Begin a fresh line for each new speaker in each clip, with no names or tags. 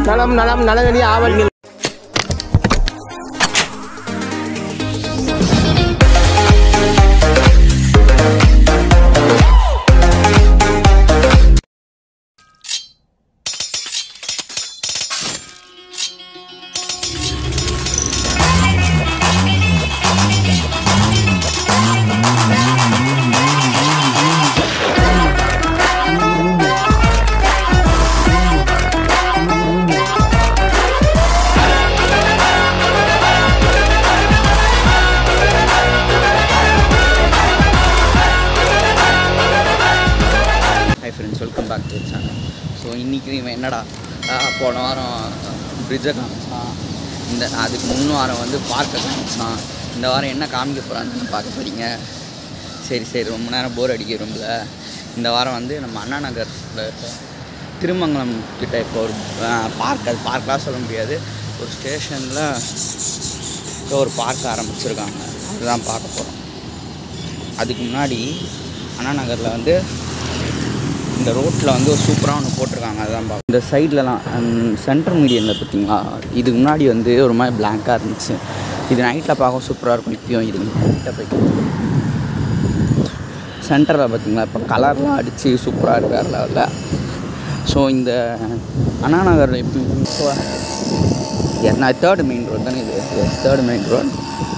நலம் நலம் நலனடி ஆவல்
hi friends welcome back to channel so இன்றைக்கி இவன் என்னடா ஆஹ் போன வாரம் பிரிட்ஜை காமிச்சான் இந்த அதுக்கு முன் வாரம் வந்து பார்க்கை காமிச்சான் இந்த வாரம் என்ன காமிக்க போகிறான்னு பார்க்க போகிறீங்க சரி சரி ரொம்ப நேரம் போர் அடிக்க ரொம்பல இந்த வாரம் வந்து நம்ம அண்ணா நகரில் இருக்க திருமங்கலம் கிட்ட இப்போ ஒரு பார்க் அது பார்க்கெலாம் சொல்ல முடியாது ஒரு ஸ்டேஷனில் ஒரு பார்க் ஆரம்பிச்சிருக்காங்க அதுதான் பார்க்க போகிறோம் அதுக்கு முன்னாடி அண்ணா நகரில் வந்து இந்த ரோட்டில் வந்து ஒரு சூப்பராக ஒன்று போட்டிருக்காங்க அதான் பார்க்க இந்த சைட்லலாம் சென்ட்ரல் மீடியனில் பார்த்தீங்களா இதுக்கு முன்னாடி வந்து ஒரு மாதிரி பிளாங்காக இருந்துச்சு இது நைட்டில் பார்க்க சூப்பராக இருக்கும் இப்பயும் இது நைட்டில் போய் சென்டரில் பார்த்தீங்களா இப்போ கலர்லாம் அடித்து சூப்பராக இருக்கு வேறு லெவலில் ஸோ இந்த அண்ணா நகரில் இப்போ இப்போ என்ன தேர்டு மெயின் ரோடு தானே இது தேர்டு மெயின் ரோடு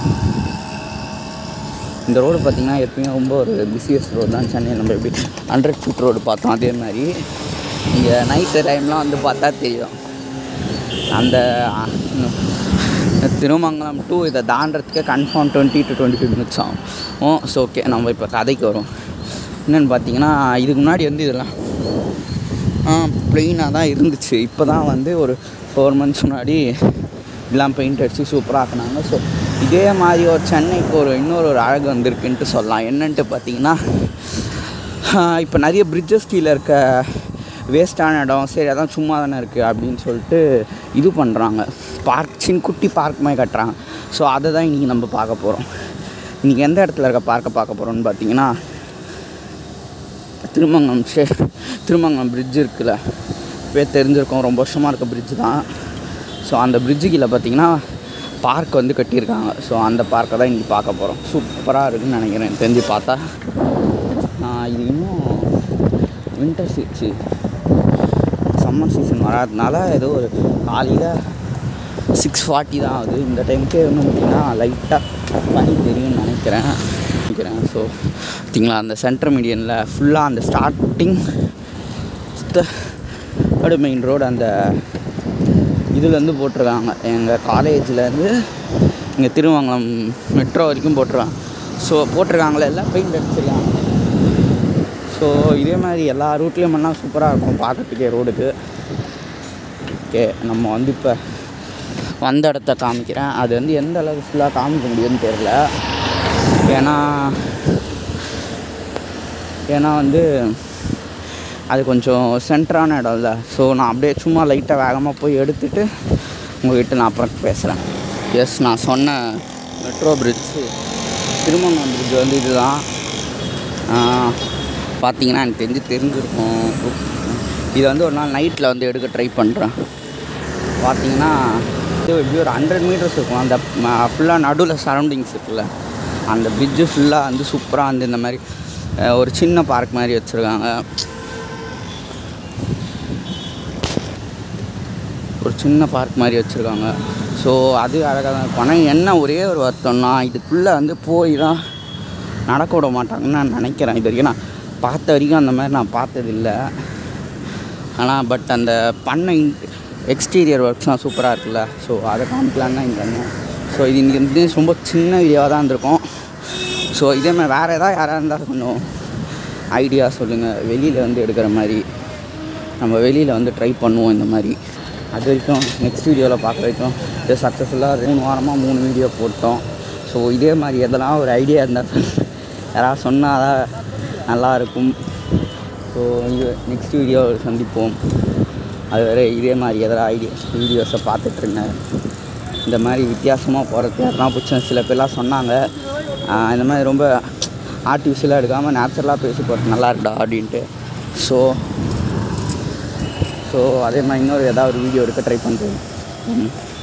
இந்த ரோடு பார்த்திங்கன்னா எப்பயும் ரொம்ப ஒரு பிஸியஸ்ட் ரோடு தான் சென்னை நம்ம எப்படி ஹண்ட்ரட் ஃபீட் ரோடு பார்த்தோம் அதே மாதிரி இங்கே நைட்டு டைம்லாம் வந்து பார்த்தா தெரியும் அந்த அஹ், திருமங்கலம் டு இதை தாண்டறதுக்கே confirm twenty to twenty five minutes ஆகும் ஸோ ஓகே நம்ம இப்போ கதைக்கு வரும் என்னென்னு பார்த்தீங்கன்னா இதுக்கு முன்னாடி வந்து இதெல்லாம் ப்ளெயினாக தான் இருந்துச்சு இப்போ தான் வந்து ஒரு ஃபோர் மந்த்ஸ் முன்னாடி இதெல்லாம் பெயிண்ட் அடித்து சூப்பராக ஆக்குனாங்க ஸோ இதே மாதிரி ஒரு சென்னைக்கு ஒரு இன்னொரு ஒரு அழகு வந்திருக்குன்ட்டு சொல்லலாம் என்னன்ட்டு பார்த்தீங்கன்னா இப்போ நிறைய பிரிட்ஜஸ் கீழே இருக்க வேஸ்ட்டான இடம் சரி அதான் சும்மா தானே இருக்குது அப்படின்னு சொல்லிட்டு இது பண்ணுறாங்க பார்க் சின்ன குட்டி பார்க் மாதிரி கட்டுறாங்க ஸோ அதை தான் இன்றைக்கி நம்ம பார்க்க போகிறோம் இன்றைக்கி எந்த இடத்துல இருக்க பார்க்க பார்க்க போகிறோம்னு பார்த்தீங்கன்னா திருமங்கலம் ஸ்டே திருமங்கலம் பிரிட்ஜ் இருக்குல்ல பேர் தெரிஞ்சிருக்கோம் ரொம்ப வருஷமாக இருக்க பிரிட்ஜ் தான் ஸோ அந்த பிரிட்ஜு கீழே பார்த்தீங்கன்னா பார்க் வந்து கட்டியிருக்காங்க ஸோ அந்த பார்க்கை தான் இன்றைக்கி பார்க்க போகிறோம் சூப்பராக இருக்குன்னு நினைக்கிறேன் எனக்கு தெரிஞ்சு பார்த்தா ஆஹ் இது இன்னும் வின்டர் சீச்சு சம்மர் சீசன் வராதனால ஏதோ ஒரு காலையில் சிக்ஸ் ஃபார்ட்டி தான் ஆகுது இந்த டைமுக்கு வந்து பார்த்திங்கன்னா லைட்டாக பனி தெரியும்னு நினைக்கிறேன் நினைக்கிறேன் ஸோ பார்த்தீங்களா அந்த சென்ட்ரல் மீடியனில் ஃபுல்லாக அந்த ஸ்டார்டிங் தேர்டு மெயின் ரோடு அந்த இதுலேருந்து போட்டிருக்காங்க எங்கள் காலேஜ்லேருந்து இங்கே திருமங்கலம் மெட்ரோ வரைக்கும் போட்டிருக்காங்க ஸோ போட்டிருக்காங்களே எல்லாம் பெயிண்ட் அடிச்சிருக்காங்க ஸோ இதே மாதிரி எல்லா ரூட்லேயும் பண்ணால் சூப்பராக இருக்கும் பார்க்கறதுக்கே ரோடுக்கு ஓகே நம்ம வந்து இப்போ வந்த இடத்த காமிக்கிறேன் அது வந்து எந்த அளவுக்கு ஃபுல்லாக காமிக்க முடியும்னு தெரில ஏன்னா ஏன்னா வந்து அது கொஞ்சம் சென்டரான இடம் இல்லை ஸோ நான் அப்படியே சும்மா லைட்டாக வேகமாக போய் எடுத்துகிட்டு உங்கள்கிட்ட நான் அப்புறம் பேசுகிறேன் எஸ் நான் சொன்ன மெட்ரோ பிரிட்ஜு திருமங்கலம் பிரிட்ஜ் வந்து இதுதான் ஆஹ், பார்த்தீங்கன்னா எனக்கு தெரிஞ்சு தெரிஞ்சிருக்கும் இதை வந்து ஒரு நாள் நைட்டில் வந்து எடுக்க ட்ரை பண்ணுறேன் பார்த்தீங்கன்னா இது எப்படி ஒரு ஹண்ட்ரட் மீட்டர்ஸ் இருக்கும் அந்த ஃபுல்லாக நடுவில் சரௌண்டிங்ஸ் இருக்குல்ல அந்த பிரிட்ஜு ஃபுல்லாக வந்து சூப்பராக வந்து இந்த மாதிரி அஹ், ஒரு சின்ன பார்க் மாதிரி வச்சுருக்காங்க ஒரு சின்ன பார்க் மாதிரி வச்சுருக்காங்க ஸோ அது அழகாக தான் இருக்கும் ஆனால் என்ன ஒரே ஒரு வருத்தம்னா இதுக்குள்ளே வந்து போய் தான் நடக்க விட மாட்டாங்கன்னு நான் நினைக்கிறேன் இது வரைக்கும் நான் பார்த்த வரைக்கும் அந்த மாதிரி நான் பார்த்ததில்லை ஆனால் பட் அந்த பண்ண எக்ஸ்டீரியர் ஒர்க்ஸ்லாம் சூப்பராக இருக்குல்ல ஸோ அதை காமிக்கலான்னு தான் இங்கே வந்தேன் ஸோ இது இன்றைக்கி வந்து ரொம்ப சின்ன வீடியோவாக தான் இருந்திருக்கும் ஸோ இதே மாதிரி வேறு ஏதாவது யாராக இருந்தால் கொஞ்சம் ஐடியா சொல்லுங்கள் வெளியில் வந்து எடுக்கிற மாதிரி நம்ம வெளியில் வந்து ட்ரை பண்ணுவோம் இந்த மாதிரி அது வரைக்கும் நெக்ஸ்ட் வீடியோவில் பார்க்குற வரைக்கும் இது சக்ஸஸ்ஃபுல்லாக மூணு வாரமாக மூணு வீடியோ போட்டோம் ஸோ இதே மாதிரி எதனா ஒரு ஐடியா இருந்தால் யாராவது சொன்னால் தான் நல்லா இருக்கும் ஸோ இது நெக்ஸ்ட் வீடியோ சந்திப்போம் அது வரை இதே மாதிரி எதனா ஐடியா வீடியோஸை பார்த்துட்ருங்க இந்த மாதிரி வித்தியாசமாக போகிறது யாருனா பிடிச்ச சில பேர்லாம் சொன்னாங்க ஆஹ் இந்த மாதிரி ரொம்ப ஆர்டிஃபிஷியலாக எடுக்காமல் நேச்சுரலாக பேசி போகிறது நல்லா இருக்குடா அப்படின்ட்டு ஸோ ஸோ அதே மாதிரி இன்னொரு ஏதாவது ஒரு வீடியோ எடுக்க ட்ரை பண்ணுறேன்